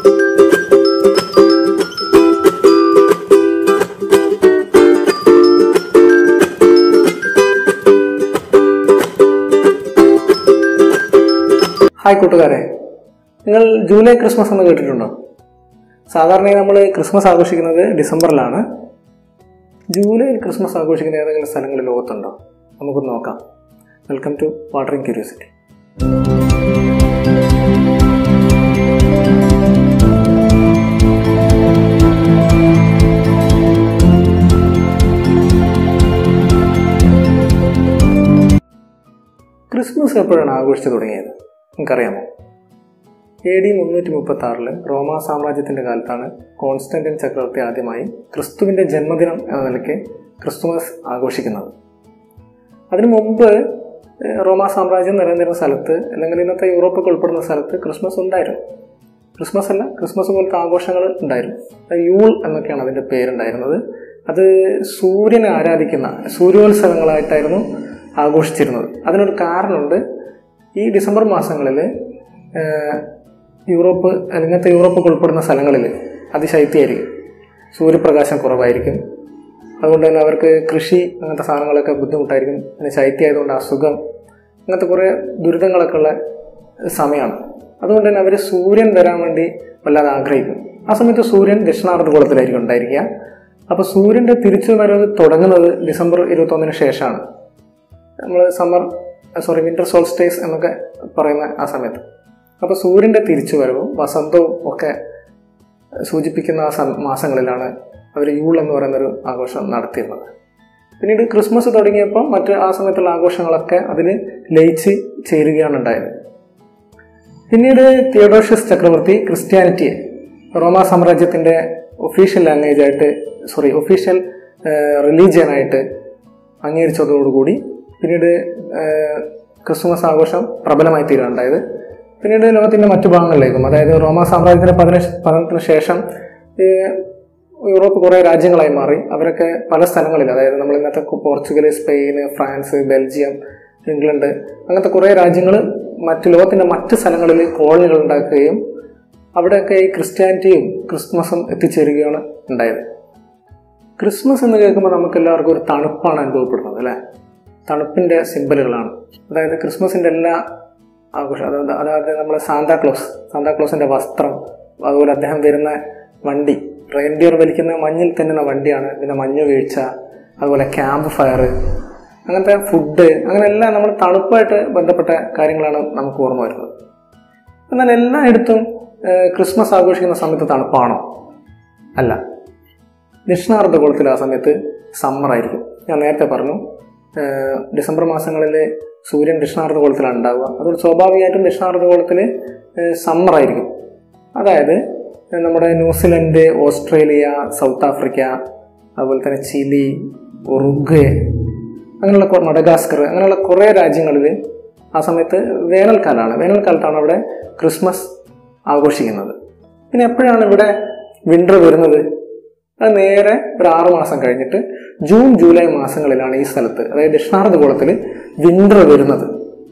hi കൂട്ടുകാരെ നിങ്ങൾ July Christmas എന്ന് കേട്ടിട്ടുണ്ടോ സാധാരണയായി നമ്മൾ ക്രിസ്മസ് ആഘോഷിക്കുന്നത് ഡിസംബറിലാണ് ജൂലൈയിൽ ക്രിസ്മസ് ആഘോഷിക്കുന്ന ഏതെങ്കിലും സ്ഥലങ്ങൾ ലോകത്തുണ്ടോ നമുക്കൊന്ന് നോക്കാം welcome to watering curiosity Christmas എപ്പോഴാണ് ആഘോഷിച്ചു തുടങ്ങിയത് നിങ്ങൾക്കറിയാമോ എ ഡി മുന്നൂറ്റി മുപ്പത്തി ആറില് റോമാ സാമ്രാജ്യത്തിന്റെ കാലത്താണ് കോൺസ്റ്റന്റിൻ ചക്രവർത്തി ആദ്യമായി ക്രിസ്തുവിന്റെ ജന്മദിനം എന്ന നിലയ്ക്ക് ക്രിസ്തുമസ് ആഘോഷിക്കുന്നത് അതിനു മുമ്പ് ഏഹ്, റോമാ സാമ്രാജ്യം നിലനിന്നിരുന്ന സ്ഥലത്ത് അല്ലെങ്കിൽ ഇന്നത്തെ യൂറോപ്പൊക്കെ ഉൾപ്പെടുന്ന സ്ഥലത്ത് ക്രിസ്മസ് ഉണ്ടായിരുന്നു ക്രിസ്മസ് അല്ല ക്രിസ്മസ് പോലത്തെ ആഘോഷങ്ങൾ ഉണ്ടായിരുന്നു അത് യൂൾ എന്നൊക്കെയാണ് അതിൻ്റെ പേരുണ്ടായിരുന്നത് അത് സൂര്യനെ ആരാധിക്കുന്ന സൂര്യോത്സവങ്ങളായിട്ടായിരുന്നു ആഘോഷിച്ചിരുന്നത് അതിനൊരു കാരണമുണ്ട് ഈ ഡിസംബർ മാസങ്ങളിൽ യൂറോപ്പ് ഇങ്ങനത്തെ യൂറോപ്പൊക്കെ ഉൾപ്പെടുന്ന സ്ഥലങ്ങളിൽ അതിശൈത്യമായിരിക്കും സൂര്യപ്രകാശം കുറവായിരിക്കും അതുകൊണ്ട് തന്നെ അവർക്ക് കൃഷി അങ്ങനത്തെ സാധനങ്ങളൊക്കെ ബുദ്ധിമുട്ടായിരിക്കും പിന്നെ ശൈത്യമായതുകൊണ്ട് അസുഖം അങ്ങനത്തെ കുറേ ദുരിതങ്ങളൊക്കെ ഉള്ള സമയമാണ് അതുകൊണ്ട് തന്നെ അവർ സൂര്യൻ വരാൻ വേണ്ടി വല്ലാതെ ആഗ്രഹിക്കും ആ സമയത്ത് സൂര്യൻ ദക്ഷിണാർദ്ധഗോളത്തിലായിരിക്കും ഉണ്ടായിരിക്കുക അപ്പോൾ സൂര്യൻ്റെ തിരിച്ചു വരവ് തുടങ്ങുന്നത് ഡിസംബർ ഇരുപത്തൊന്നിന് ശേഷമാണ് നമ്മൾ സമ്മർ സോറി വിന്റർ സോൾസ്റ്റേസ് എന്നൊക്കെ പറയുന്ന ആ സമയത്ത് അപ്പോൾ സൂര്യൻ്റെ തിരിച്ചു വരവും വസന്തവും ഒക്കെ സൂചിപ്പിക്കുന്ന ആ സം- മാസങ്ങളിലാണ് അവർ യൂൾ എന്ന് പറയുന്നൊരു ആഘോഷം നടത്തിയിരുന്നത് പിന്നീട് ക്രിസ്മസ് തുടങ്ങിയപ്പോൾ മറ്റ് ആ സമയത്തുള്ള ആഘോഷങ്ങളൊക്കെ അതിൽ ലയിച്ച് ചേരുകയാണ് ഉണ്ടായത് പിന്നീട് തിയോഡോഷ്യസ് ചക്രവർത്തി ക്രിസ്ത്യാനിറ്റിയെ റോമാ സാമ്രാജ്യത്തിൻ്റെ ഒഫീഷ്യൽ ലാംഗ്വേജ് ആയിട്ട് സോറി ഒഫീഷ്യൽ റിലീജിയനായിട്ട് അംഗീകരിച്ചതോടുകൂടി പിന്നീട് ഏഹ്, ക്രിസ്മസ് ആഘോഷം പ്രബലമായി തീരുകയുണ്ടായത് പിന്നീട് ലോകത്തിൻ്റെ മറ്റു ഭാഗങ്ങളിലേക്കും അതായത് റോമാ സാമ്രാജ്യത്തിൻ്റെ പതന പതനത്തിന് ശേഷം ഈ യൂറോപ്പ് കുറേ രാജ്യങ്ങളായി മാറി അവരൊക്കെ പല സ്ഥലങ്ങളിൽ അതായത് നമ്മൾ ഇന്നത്തെ Portugal Spain France Belgium England അങ്ങനത്തെ കുറേ രാജ്യങ്ങൾ മറ്റ് ലോകത്തിൻ്റെ മറ്റ് സ്ഥലങ്ങളിൽ കോളനികൾ ഉണ്ടാക്കുകയും അവിടെയൊക്കെ ഈ ക്രിസ്ത്യാനിറ്റിയും ക്രിസ്മസും എത്തിച്ചേരുകയാണ് ഉണ്ടായത് ക്രിസ്മസ് എന്ന് കേൾക്കുമ്പോൾ നമുക്ക് എല്ലാവർക്കും ഒരു തണുപ്പാണ് അനുഭവപ്പെടുന്നത് അല്ലേ തണുപ്പിൻ്റെ സിമ്പലുകളാണ് അതായത് ക്രിസ്മസിൻ്റെ എല്ലാ ആഘോഷം അതായത് അതായത് നമ്മളെ സാന്താക്ലോസ് സാന്താക്ലോസിൻ്റെ വസ്ത്രം അതുപോലെ അദ്ദേഹം വരുന്ന വണ്ടി റെയിൻഡിയർ വലിക്കുന്ന മഞ്ഞിൽ തന്നുന്ന വണ്ടിയാണ് പിന്നെ മഞ്ഞ് വീഴ്ച അതുപോലെ ക്യാമ്പ് ഫയർ അങ്ങനത്തെ ഫുഡ് അങ്ങനെ എല്ലാം നമ്മൾ തണുപ്പായിട്ട് ബന്ധപ്പെട്ട കാര്യങ്ങളാണ് നമുക്ക് ഓർമ്മ വരുന്നത് എന്നാൽ എല്ലായിടത്തും ഏഹ്, ക്രിസ്മസ് ആഘോഷിക്കുന്ന സമയത്ത് തണുപ്പാണോ അല്ല ദക്ഷിണാർദ്ധഗോളത്തിൽ ആ സമയത്ത് സമ്മർ ആയിരിക്കും ഞാൻ നേരത്തെ പറഞ്ഞു ഏഹ് ഡിസംബർ മാസങ്ങളിൽ സൂര്യൻ ദക്ഷിണാർദ്ധഗോളത്തിലാണ് ഉണ്ടാവുക അതുകൊണ്ട് സ്വാഭാവികമായിട്ടും ദക്ഷിണാർദ്ധഗോളത്തിൽ സമ്മർ ആയിരിക്കും അതായത് നമ്മുടെ ന്യൂസിലൻഡ് ഓസ്ട്രേലിയ സൗത്ത് ആഫ്രിക്ക അതുപോലെ തന്നെ ചിലി ഉറുഗ്വേ അങ്ങനെയുള്ള കൊ- മഡഗാസ്കർ അങ്ങനെയുള്ള കുറേ രാജ്യങ്ങളിൽ ആ സമയത്ത് വേനൽക്കാലമാണ് വേനൽക്കാലത്താണ് അവിടെ ക്രിസ്മസ് ആഘോഷിക്കുന്നത് പിന്നെ എപ്പോഴാണ് ഇവിടെ വിൻ്റർ വരുന്നത് അത് നേരെ ഒരു ആറു മാസം കഴിഞ്ഞിട്ട് ജൂൺ ജൂലൈ മാസങ്ങളിലാണ് ഈ സ്ഥലത്ത് അതായത് ദക്ഷിണാർദ്ധഗോളത്തിൽ വിൻ്റർ വരുന്നത്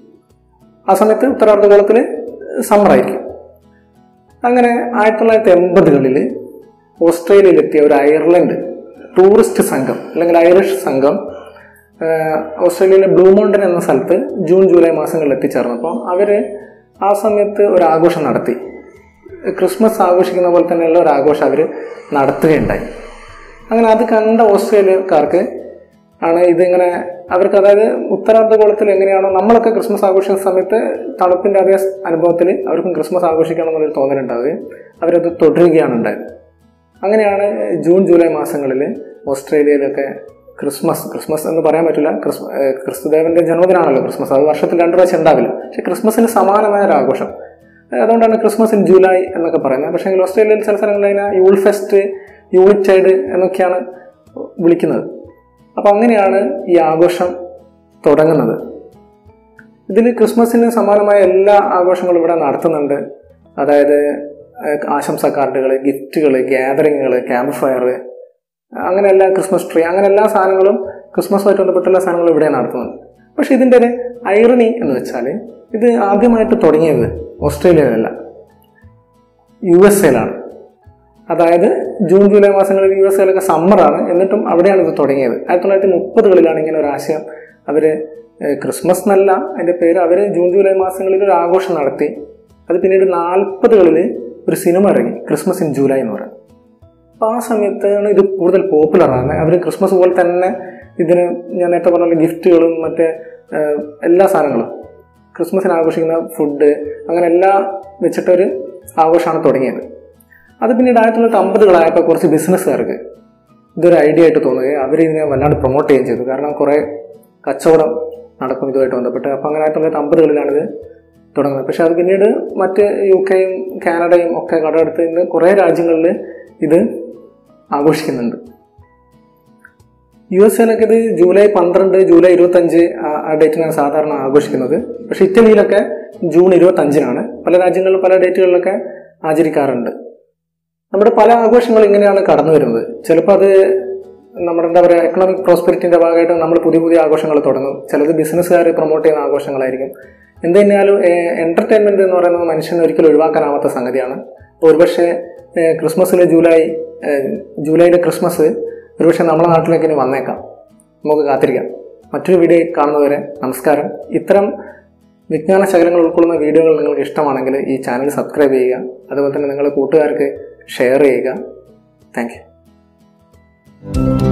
ആ സമയത്ത് ഉത്തരാർദ്ധഗോളത്തിൽ സമ്മർ ആയിരിക്കും അങ്ങനെ ആയിരത്തി തൊള്ളായിരത്തി എൺപതുകളിൽ ഓസ്ട്രേലിയയിലെത്തിയ ഒരു അയർലൻഡ് ടൂറിസ്റ്റ് സംഘം അല്ലെങ്കിൽ ഐറിഷ് സംഘം ആഹ്, ഓസ്ട്രേലിയയിലെ ബ്ലൂമോണ്ടൻ എന്ന സ്ഥലത്ത് ജൂൺ ജൂലൈ മാസങ്ങളിൽ എത്തിച്ചേർന്നപ്പോൾ അവർ ആ സമയത്ത് ഒരു ആഘോഷം നടത്തി ക്രിസ്മസ് ആഘോഷിക്കുന്ന പോലെ തന്നെയുള്ള ഒരു ആഘോഷം അവർ നടത്തുകയുണ്ടായി അങ്ങനെ അത് കണ്ട ഓസ്ട്രേലിയക്കാർക്ക് ആണ് ഇതിങ്ങനെ അവർക്ക് അതായത് ഉത്തരാർദ്ധഗോളത്തിൽ എങ്ങനെയാണോ നമ്മളൊക്കെ ക്രിസ്മസ് ആഘോഷിക്കുന്ന സമയത്ത് തണുപ്പിൻ്റെ അതേ അനുഭവത്തിൽ അവർക്കും ക്രിസ്മസ് ആഘോഷിക്കണം എന്നുള്ളൊരു തോന്നലുണ്ടാവുകയും അവരത് തുടരുകയാണ് ഉണ്ടായത് അങ്ങനെയാണ് ജൂൺ ജൂലൈ മാസങ്ങളിൽ ഓസ്ട്രേലിയയിലൊക്കെ ക്രിസ്മസ് ക്രിസ്മസ് എന്ന് പറയാൻ പറ്റില്ല ക്രിസ്മ ഏഹ് ക്രിസ്തുദേവന്റെ ജന്മദിനാണല്ലോ ക്രിസ്മസ് അത് വർഷത്തിൽ രണ്ടു പ്രാവശ്യം ഉണ്ടാവില്ല പക്ഷെ ക്രിസ്മസിന് സമാനമായ ഒരു ആഘോഷം ഏഹ് അതുകൊണ്ടാണ് ക്രിസ്മസ് ഇൻ ജൂലൈ എന്നൊക്കെ പറയുന്നത് പക്ഷേ ഓസ്ട്രേലിയയിൽ ചില സ്ഥലങ്ങളിൽ അതിനെ യൂൾ ഫെസ്റ്റ് യൂണിറ്റൈഡ് എന്നൊക്കെയാണ് വിളിക്കുന്നത് അപ്പം അങ്ങനെയാണ് ഈ ആഘോഷം തുടങ്ങുന്നത് ഇതിൽ ക്രിസ്മസിന് സമാനമായ എല്ലാ ആഘോഷങ്ങളും ഇവിടെ നടത്തുന്നുണ്ട് അതായത് ഏഹ് ആശംസാ കാർഡുകൾ ഗിഫ്റ്റുകൾ ഗ്യാതറിങ്ങുകൾ ക്യാമ്പ് ഫയർ അങ്ങനെ എല്ലാ ക്രിസ്മസ് ട്രീ അങ്ങനെ എല്ലാ സാധനങ്ങളും ക്രിസ്മസുമായിട്ട് ബന്ധപ്പെട്ട എല്ലാ സാധനങ്ങളും ഇവിടെ നടത്തുന്നുണ്ട് പക്ഷെ ഇതിൻ്റെ ഒരു ഐറണി എന്ന് വെച്ചാൽ ഇത് ആദ്യമായിട്ട് തുടങ്ങിയത് ഓസ്ട്രേലിയയിലല്ല യു എസ് എയിലാണ് അതായത് ജൂൺ ജൂലൈ മാസങ്ങളിൽ യു എസ് എയിലൊക്കെ സമ്മറാണ് എന്നിട്ടും അവിടെയാണ് ഇത് തുടങ്ങിയത് ആയിരത്തി തൊള്ളായിരത്തി മുപ്പതുകളിലാണ് ഇങ്ങനെ ഒരു ആശയം അവർ ക്രിസ്മസ് എന്നല്ല അതിൻ്റെ പേര് അവർ ജൂൺ ജൂലൈ മാസങ്ങളിൽ ഒരു ആഘോഷം നടത്തി അത് പിന്നീട് നാൽപ്പതുകളിൽ ഒരു സിനിമ ഇറങ്ങി ക്രിസ്മസ് ഇൻ ജൂലൈ എന്ന് പറയുന്നത് അപ്പോൾ ആ സമയത്താണ് ഇത് കൂടുതൽ പോപ്പുലർ ആണ് അവർ ക്രിസ്മസ് പോലെ തന്നെ ഇതിന് ഞാൻ നേരത്തെ പറഞ്ഞ പോലെ ഗിഫ്റ്റുകളും മറ്റേ ഏഹ്, എല്ലാ സാധനങ്ങളും ക്രിസ്മസിന് ആഘോഷിക്കുന്ന ഫുഡ് അങ്ങനെ എല്ലാം വെച്ചിട്ടൊരു ആഘോഷമാണ് തുടങ്ങിയത് അത് പിന്നീട് ആയിരത്തി തൊള്ളായിരത്തി അമ്പതുകളായപ്പോൾ കുറച്ച് ബിസിനസ്സുകാർക്ക് ഇതൊരു ഐഡിയ ആയിട്ട് തോന്നുകയും അവർ ഇതിനെ വല്ലാണ്ട് പ്രൊമോട്ട് ചെയ്യുകയും ചെയ്തു കാരണം കുറേ കച്ചവടം നടക്കും ഇതുമായിട്ട് ബന്ധപ്പെട്ട് അപ്പോൾ അങ്ങനെ ആയിരത്തി തൊള്ളായിരത്തി അമ്പതുകളിലാണിത് തുടങ്ങുന്നത് പക്ഷെ അത് പിന്നീട് മറ്റ് യു കെയും കാനഡയും ഒക്കെ കടമെടുത്ത് ഇന്ന് കുറേ രാജ്യങ്ങളിൽ ഇത് ആഘോഷിക്കുന്നുണ്ട് യു എസ് എയിലൊക്കെ ഇത് ജൂലൈ പന്ത്രണ്ട് ജൂലൈ ഇരുപത്തഞ്ച് ആ- ആ ഡേറ്റിനാണ് സാധാരണ ആഘോഷിക്കുന്നത് പക്ഷെ ഇറ്റലിയിലൊക്കെ ജൂൺ ഇരുപത്തഞ്ചിനാണ് പല രാജ്യങ്ങളിലും പല ഡേറ്റുകളിലൊക്കെ ആചരിക്കാറുണ്ട് നമ്മുടെ പല ആഘോഷങ്ങളും ഇങ്ങനെയാണ് കടന്നു വരുന്നത് ചിലപ്പോൾ അത് നമ്മുടെ എന്താ പറയുക എക്കണോമിക് പ്രോസ്പെരിറ്റിന്റെ ഭാഗമായിട്ട് നമ്മൾ പുതിയ പുതിയ ആഘോഷങ്ങൾ തുടങ്ങും ചിലത് ബിസിനസ്സുകാർ പ്രൊമോട്ട് ചെയ്യുന്ന ആഘോഷങ്ങളായിരിക്കും എന്ത് തന്നെയാലും എന്റർടൈൻമെന്റ് എന്ന് പറയുന്നത് മനുഷ്യന് ഒരിക്കലും ഒഴിവാക്കാനാവാത്ത സംഗതിയാണ് ഒരുപക്ഷെ ഏഹ്, ക്രിസ്മസിലെ ജൂലൈ ഏഹ്, ജൂലൈയിലെ ക്രിസ്മസ് ഒരുപക്ഷെ നമ്മുടെ നാട്ടിലേക്ക് ഇനി വന്നേക്കാം നമുക്ക് കാത്തിരിക്കാം മറ്റൊരു വീഡിയോ കാണുന്നവരെ നമസ്കാരം ഇത്തരം വിജ്ഞാന ശകലങ്ങൾ ഉൾക്കൊള്ളുന്ന വീഡിയോകൾ നിങ്ങൾക്ക് ഇഷ്ടമാണെങ്കിൽ ഈ ചാനൽ സബ്സ്ക്രൈബ് ചെയ്യുക അതുപോലെ തന്നെ നിങ്ങളുടെ കൂട്ടുകാർക്ക് ഷെയർ ചെയ്യുക താങ്ക് യു